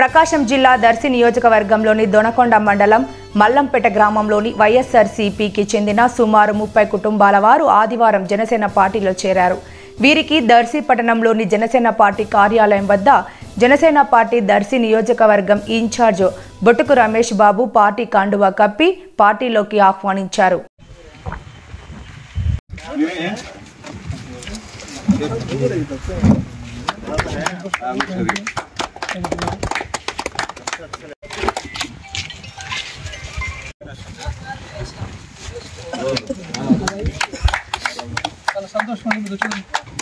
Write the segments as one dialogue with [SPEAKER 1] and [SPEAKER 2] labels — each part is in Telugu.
[SPEAKER 1] ప్రకాశం జిల్లా దర్శి నియోజకవర్గంలోని దొనకొండ మండలం మల్లంపేట గ్రామంలోని వైఎస్ఆర్సీపీకి చెందిన సుమారు ముప్పై కుటుంబాల వారు ఆదివారం జనసేన పార్టీలో చేరారు వీరికి దర్శి పట్టణంలోని జనసేన పార్టీ కార్యాలయం వద్ద జనసేన పార్టీ దర్శి నియోజకవర్గం ఇన్ఛార్జ్ బొట్టుకు రమేష్ బాబు పార్టీ కండువా కప్పి పార్టీలోకి ఆహ్వానించారు
[SPEAKER 2] చాలా సంతోషం అండి మీరు వచ్చినందుకు.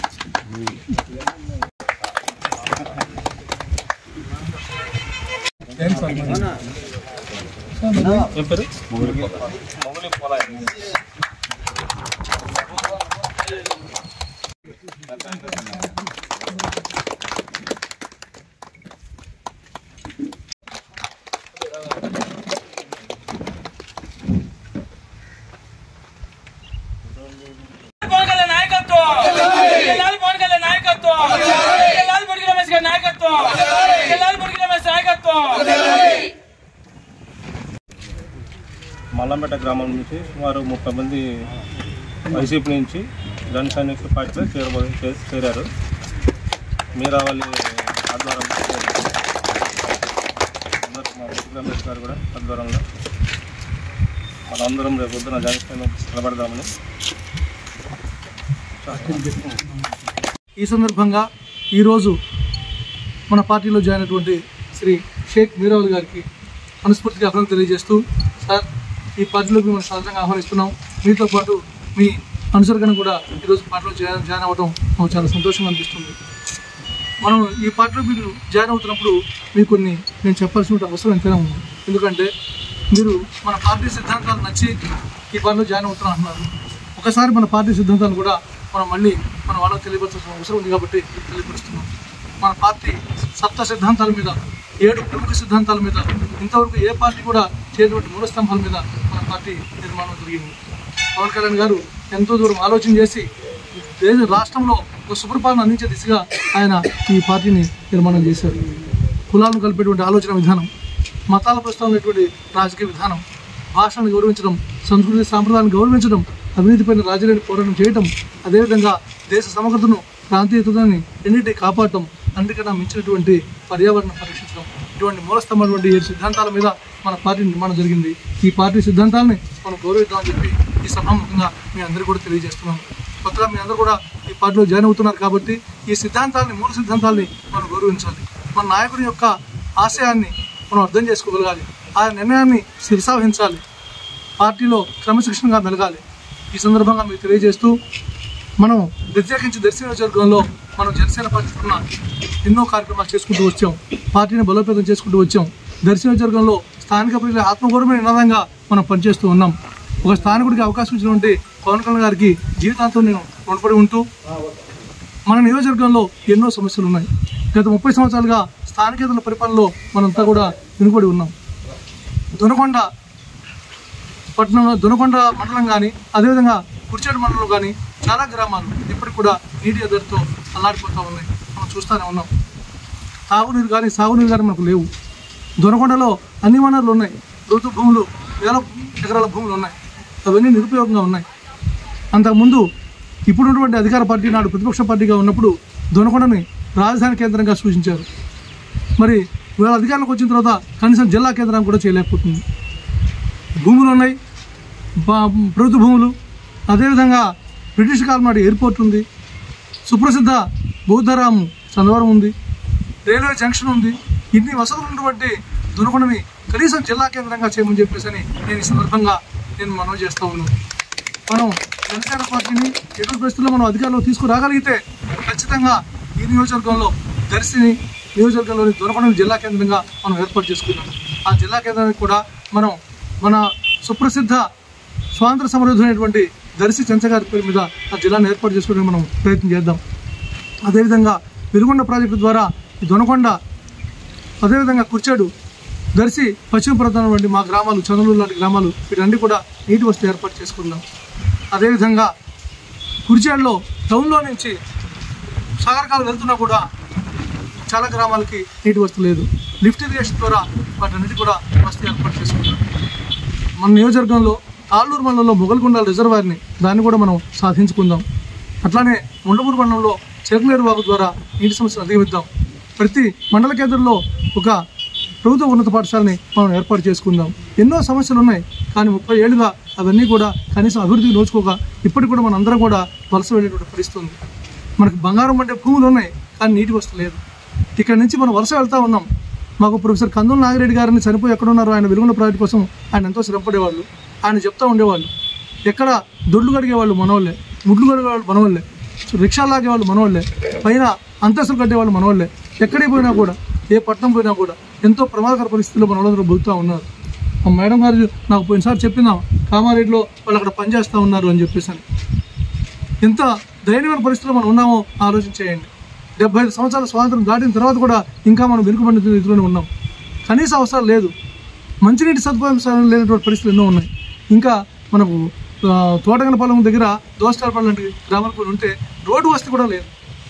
[SPEAKER 2] ఏం సార్ మరి? సార్ మరి? ఏం పేరు?
[SPEAKER 3] పవన్ కళ్యాణ్ నాయకత్వం జిల్లాల పవన్ కళ్యాణ్ నాయకత్వం జిల్లాల పొడికి రమేష్ గారి నాయకత్వం జిల్లాల పొడికి రమేష్ నాయకత్వం
[SPEAKER 4] మల్లంపేట గ్రామం నుంచి సుమారు ముప్పై మంది వైసీపీ నుంచి జన సైనిక పార్టీలో చేరబో చే- చేరారు మీరావళి ఆధ్వర్యంలో చేరారు. అందరూ మా బుద్ధి రమేష్ గారు కూడా ఆధ్వర్యంలో మనందరం రేపు పొద్దున జనసేన నిలబడదామని
[SPEAKER 2] ఈ సందర్భంగా ఈరోజు మన పార్టీలో జాయిన్ అయినటువంటి శ్రీ షేక్ మీరావుల్ గారికి మనస్ఫూర్తిగా అభినందన తెలియజేస్తూ సార్ ఈ పార్టీలోకి మిమ్మల్ని సాధారణంగా ఆహ్వానిస్తున్నాం మీతో పాటు మీ అనుసరణ కూడా ఈరోజు పార్టీలో జాయిన్ జాయిన్ అవ్వడం మాకు చాలా సంతోషంగా అనిపిస్తుంది మనం ఈ పార్టీలో మీరు జాయిన్ అవుతున్నప్పుడు మీకు కొన్ని నేను చెప్పాల్సిన అవసరం ఎంతైనా ఉంది ఎందుకంటే మీరు మన పార్టీ సిద్ధాంతాలు నచ్చి ఈ పార్టీలో జాయిన్ అవుతున్నా అంటున్నారు ఒకసారి మన పార్టీ సిద్ధాంతాలు కూడా మనం మళ్ళీ మన వాళ్ళకి తెలియపరచాల్సిన అవసరం ఉంది కాబట్టి తెలియపరుస్తున్నాం మన పార్టీ సప్త సిద్ధాంతాల మీద ఏడు ప్రముఖ సిద్ధాంతాల మీద ఇంతవరకు ఏ పార్టీ కూడా చేయటువంటి మూల స్తంభాల మీద మన పార్టీ నిర్మాణం జరిగింది పవన్ కళ్యాణ్ గారు ఎంతో దూరం ఆలోచన చేసి దేశ రాష్ట్రంలో ఒక సుపరిపాలన అందించే దిశగా ఆయన ఈ పార్టీని నిర్మాణం చేశారు కులాలను కలిపేటువంటి ఆలోచన విధానం మతాల ప్రస్తుతమైనటువంటి రాజకీయ విధానం భాషను గౌరవించడం సంస్కృతి సాంప్రదాయాలను గౌరవించడం అవినీతిపైన రాజీలేని పోరాటం చేయటం అదేవిధంగా దేశ సమగ్రతను ప్రాంతీయతని ఎన్నిటి కాపాడటం అన్నిటికన్నా మించినటువంటి పర్యావరణ పరీక్షించడం ఇటువంటి మూలస్తంభమైనటువంటి ఏడు సిద్ధాంతాల మీద మన పార్టీ నిర్మాణం జరిగింది ఈ పార్టీ సిద్ధాంతాలని మనం గౌరవిద్దామని చెప్పి ఈ సభాముఖంగా మీ అందరికీ కూడా తెలియజేస్తున్నాం కొత్తగా మీ అందరూ కూడా ఈ పార్టీలో జాయిన్ అవుతున్నారు కాబట్టి ఈ సిద్ధాంతాలని మూల సిద్ధాంతాలని మనం గౌరవించాలి మన నాయకుడి యొక్క ఆశయాన్ని మనం అర్థం చేసుకోగలగాలి ఆ నిర్ణయాన్ని శిరసావహించాలి పార్టీలో క్రమశిక్షణగా మెలగాలి ఈ సందర్భంగా మీకు తెలియజేస్తూ మనం ప్రత్యేకించి దర్శన నియోజకవర్గంలో మనం జనసేన పార్టీ తరఫున ఎన్నో కార్యక్రమాలు చేసుకుంటూ వచ్చాం పార్టీని బలోపేతం చేసుకుంటూ వచ్చాం దర్శన నియోజకవర్గంలో స్థానిక ప్రజల ఆత్మగౌరవమైన నినాదంగా మనం పనిచేస్తూ ఉన్నాం ఒక స్థానికుడికి అవకాశం ఇచ్చినటువంటి పవన్ కళ్యాణ్ గారికి జీవితాంతం నేను రుణపడి ఉంటూ మన నియోజకవర్గంలో ఎన్నో సమస్యలు ఉన్నాయి గత ముప్పై సంవత్సరాలుగా స్థానికేతల పరిపాలనలో మనంతా కూడా వెనుకబడి ఉన్నాం దొనకొండ పట్టణంలో దొనకొండ మండలం కానీ అదేవిధంగా కుర్చేడు మండలం కానీ చాలా గ్రామాలు ఇప్పటికి కూడా నీటి ఎదురుతో అల్లాడిపోతూ ఉన్నాయి మనం చూస్తూనే ఉన్నాం తాగునీరు కానీ సాగునీరు కానీ మనకు లేవు దొనకొండలో అన్ని వనరులు ఉన్నాయి ఋతు భూములు వేల ఎకరాల భూములు ఉన్నాయి అవన్నీ నిరుపయోగంగా ఉన్నాయి అంతకుముందు ఇప్పుడున్నటువంటి అధికార పార్టీ నాడు ప్రతిపక్ష పార్టీగా ఉన్నప్పుడు దొనకొండని రాజధాని కేంద్రంగా సూచించారు మరి వీళ్ళ అధికారంలోకి వచ్చిన తర్వాత కనీసం జిల్లా కేంద్రం కూడా చేయలేకపోతుంది భూములు ఉన్నాయి బా- ప్రభుత్వ భూములు అదేవిధంగా బ్రిటిష్ కాలం నాటి ఎయిర్పోర్ట్ ఉంది సుప్రసిద్ధ బౌద్ధరాము చందవరం ఉంది రైల్వే జంక్షన్ ఉంది ఇన్ని వసతులు ఉన్నటువంటి దునకొండని కనీసం జిల్లా కేంద్రంగా చేయమని చెప్పేసి అని నేను ఈ సందర్భంగా నేను మనవి చేస్తూ ఉన్నాను మనం జనసేన పార్టీని ఎటువంటి పరిస్థితుల్లో మనం అధికారంలో తీసుకురాగలిగితే ఖచ్చితంగా ఈ నియోజకవర్గంలో దర్శిని నియోజకవర్గంలోని దొరకొండ జిల్లా కేంద్రంగా మనం ఏర్పాటు చేసుకున్నాం ఆ జిల్లా కేంద్రానికి కూడా మనం మన సుప్రసిద్ధ స్వాతంత్ర సమృద్ధమైనటువంటి దర్శి చెంచగారి పేరు మీద ఆ జిల్లాను ఏర్పాటు చేసుకోవడానికి మనం ప్రయత్నం చేద్దాం అదేవిధంగా వెలుగొండ ప్రాజెక్టు ద్వారా ఈ దొనకొండ అదేవిధంగా కుర్చాడు దర్శి పశ్చిమ ప్రాంతం వంటి మా గ్రామాలు చంద్రలూరు లాంటి గ్రామాలు వీటన్ని కూడా నీటి వసతి ఏర్పాటు చేసుకుందాం అదేవిధంగా కుర్చాడులో టౌన్లో నుంచి సాగరకాలు వెళ్తున్నా కూడా చాలా గ్రామాలకి నీటి వస్తు లేదు లిఫ్ట్ ఇరిగేషన్ ద్వారా వాటన్నిటి కూడా వసతి ఏర్పాటు చేసుకుంటాం మన నియోజకవర్గంలో తాళ్ళూరు మండలంలో మొగల్కొండ రిజర్వాయర్ని దాన్ని కూడా మనం సాధించుకుందాం అట్లానే ముండపూర్ మండలంలో చెరుకులేరు వాగు ద్వారా నీటి సమస్యను అధిగమిద్దాం ప్రతి మండల కేంద్రంలో ఒక ప్రభుత్వ ఉన్నత పాఠశాలని మనం ఏర్పాటు చేసుకుందాం ఎన్నో సమస్యలు ఉన్నాయి కానీ ముప్పై ఏళ్ళుగా అవన్నీ కూడా కనీసం అభివృద్ధికి నోచుకోక ఇప్పటికి కూడా మనందరం కూడా వలస వెళ్ళేటువంటి పరిస్థితి ఉంది మనకు బంగారం అంటే భూములు ఉన్నాయి కానీ నీటి వస్తు లేదు ఇక్కడ నుంచి మనం వలస వెళ్తా ఉన్నాం మాకు ప్రొఫెసర్ కందుల నాగిరెడ్డి గారిని చనిపోయి ఎక్కడ ఉన్నారు ఆయన వెలుగుల ప్రాజెక్ట్ కోసం ఆయన ఎంతో శ్రమపడేవాళ్ళు ఆయన చెప్తా ఉండేవాళ్ళు ఎక్కడ దొడ్లు కడిగేవాళ్ళు మనవాళ్ళే ముడ్లు కడిగేవాళ్ళు మనవాళ్ళే రిక్షా లాగేవాళ్ళు మనవాళ్ళే పైన అంతస్తులు కట్టేవాళ్ళు మనవాళ్ళే ఎక్కడికి పోయినా కూడా ఏ పట్టణం పోయినా కూడా ఎంతో ప్రమాదకర పరిస్థితుల్లో మన వాళ్ళందరూ బతుకుతూ ఉన్నారు మా మేడం గారు నాకు పోయినసారి చెప్పిందాం కామారెడ్డిలో వాళ్ళు అక్కడ పనిచేస్తూ ఉన్నారు అని చెప్పేసి అని ఎంత దయనీయమైన పరిస్థితిలో మనం ఉన్నామో ఆలోచన చేయండి డెబ్బై ఐదు సంవత్సరాల స్వాతంత్రం దాటిన తర్వాత కూడా ఇంకా మనం వెనుకబడిన రీతిలోనే ఉన్నాం కనీస అవసరం లేదు మంచినీటి సదుపాయం స- లేనటువంటి పరిస్థితులు ఎన్నో ఉన్నాయి ఇంకా మనకు ఆ, తోటగనపాలెం దగ్గర దోసకాలపాలెం లాంటి గ్రామాలకు పోయి ఉంటే రోడ్డు వసతి కూడా లేదు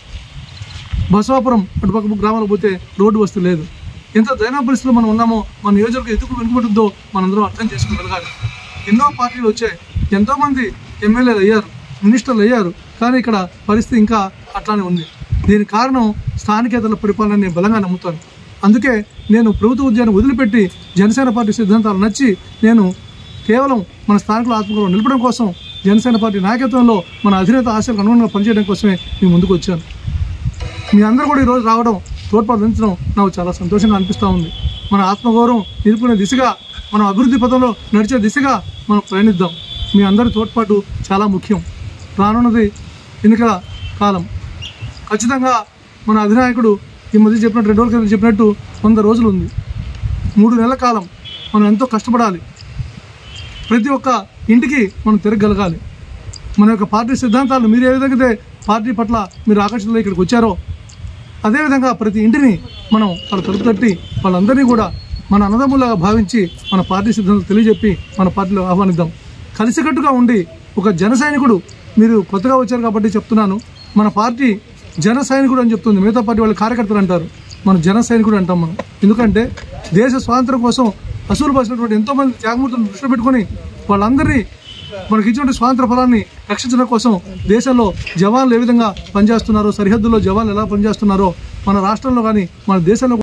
[SPEAKER 2] బసవాపురం అటుపక్క గ్రామాలకు పోతే రోడ్డు వస్తు లేదు ఎంత దైన పరిస్థితిలో మనం ఉన్నామో మన నియోజకవర్గం ఎందుకు వెనుకబడుతుందో మనందరం అర్థం చేసుకోగలగాలి ఎన్నో పార్టీలు వచ్చాయి ఎంతోమంది ఎమ్మెల్యేలు అయ్యారు మినిస్టర్లు అయ్యారు కానీ ఇక్కడ పరిస్థితి ఇంకా అట్లానే ఉంది దీనికి కారణం స్థానికేతల పరిపాలన నేను బలంగా నమ్ముతాను అందుకే నేను ప్రభుత్వ ఉద్యాన్ని వదిలిపెట్టి జనసేన పార్టీ సిద్ధాంతాలు నచ్చి నేను కేవలం మన స్థానికుల ఆత్మగౌరవం నిలపడం కోసం జనసేన పార్టీ నాయకత్వంలో మన అధినేత ఆశలకు అనుగుణంగా పనిచేయడం కోసమే మీ ముందుకు వచ్చాను మీ అందరూ కూడా ఈరోజు రావడం తోడ్పాటు అందించడం నాకు చాలా సంతోషంగా అనిపిస్తూ ఉంది మన ఆత్మగౌరవం నిలుపుకునే దిశగా మనం అభివృద్ధి పథంలో నడిచే దిశగా మనం ప్రయాణిద్దాం మీ అందరి తోడ్పాటు చాలా ముఖ్యం రానున్నది ఎన్నికల కాలం ఖచ్చితంగా మన అధినాయకుడు ఈ మధ్య చెప్పినట్టు రెండు రోజుల క్రితం చెప్పినట్టు వంద రోజులు ఉంది మూడు నెలల కాలం మనం ఎంతో కష్టపడాలి ప్రతి ఒక్క ఇంటికి మనం తిరగలగాలి మన యొక్క పార్టీ సిద్ధాంతాలు మీరు ఏ విధంగా అయితే పార్టీ పట్ల మీరు ఆకర్షితులు ఇక్కడికి వచ్చారో అదేవిధంగా ప్రతి ఇంటిని మనం వాళ్ళ తలుపు తట్టి వాళ్ళందరినీ కూడా మన అన్నదమ్ములాగా భావించి మన పార్టీ సిద్ధాంతాలు తెలియజెప్పి మన పార్టీలో ఆహ్వానిద్దాం కలిసికట్టుగా ఉండి ఒక జన సైనికుడు మీరు కొత్తగా వచ్చారు కాబట్టి చెప్తున్నాను మన పార్టీ జన సైనికుడు అని చెప్తుంది మిగతా పార్టీ వాళ్ళు కార్యకర్తలు అంటారు మన జన సైనికుడు అంటాం మనం ఎందుకంటే దేశ స్వాతంత్రం కోసం అసూలు పోసినటువంటి ఎంతో మంది త్యాగమూర్తులను దృష్టిలో పెట్టుకొని వాళ్ళందరినీ మనకి ఇచ్చినటువంటి స్వాతంత్ర ఫలాన్ని రక్షించడం కోసం దేశంలో జవాన్లు ఏ విధంగా పనిచేస్తున్నారో సరిహద్దుల్లో జవాన్లు ఎలా పనిచేస్తున్నారో మన రాష్ట్రంలో కానీ మన దేశంలో